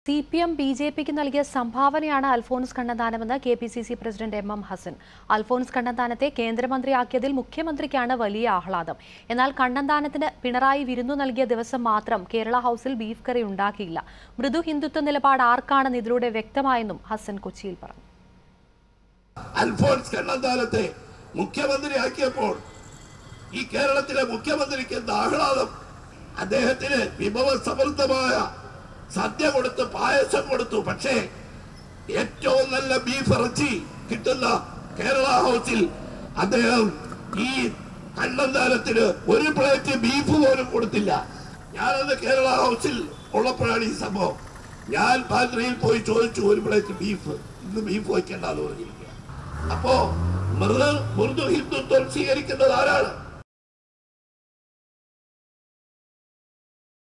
C P M ബി ജെ പിക്ക് നൽകിയ സംഭാവനയാണ് അൽഫോൺസ് കണ്ണന്താനമെന്ന് K P C C president M M Hassan Alphons കണ്ണന്താനത്തെ കേന്ദ്രമന്ത്രിയാക്കിയതിൽ മുഖ്യമന്ത്രിക്കാണ് വലിയ ആഹ്ലാദം എന്നാൽ കണ്ണന്താനത്തിന് പിണറായി വിരുന്നു നൽകിയ ദിവസം മാത്രം കേരള ഹൌസിൽ ബീഫ് കറി ഉണ്ടാക്കിയില്ല മൃദു ഹിന്ദുത്വ നിലപാട് ആർക്കാണെന്ന് ഇതിലൂടെ വ്യക്തമായെന്നും ഹസൻ കൊച്ചിയിൽ പറഞ്ഞു അൽഫോൺസ് കണ്ണന്താനത്തെ മുഖ്യമന്ത്രിയാക്കിയപ്പോൾ ഈ കേരളത്തിലെ മുഖ്യമന്ത്രിക്ക് എന്ത് ആഹ്ലാദം അദ്ദേഹത്തിന് വിഭവസമൃദ്ധമായ സദ്യ കൊടുത്ത് പായസം കൊടുത്തു പക്ഷേ ഏറ്റവും നല്ല ബീഫ് ഇറച്ചി കിട്ടുന്ന കേരള ഹൗസിൽ അദ്ദേഹം ഈ കണ്ണന്താനത്തിന് ഒരു പ്ലേറ്റ് ബീഫ് പോലും കൊടുത്തില്ല ഞാനത് കേരള ഹൗസിൽ ഉള്ളപ്പോഴാണ് ഈ സംഭവം ഞാൻ പാത്രിയിൽ പോയി ചോദിച്ചു ഒരു പ്ലേറ്റ് ബീഫ് ഇന്ന് ബീഫ് വയ്ക്കേണ്ടെന്ന് പറഞ്ഞിരിക്കുക അപ്പോ മൃദു മൃദു ഹിന്ദുത്വം സ്വീകരിക്കുന്നത് ആരാണ്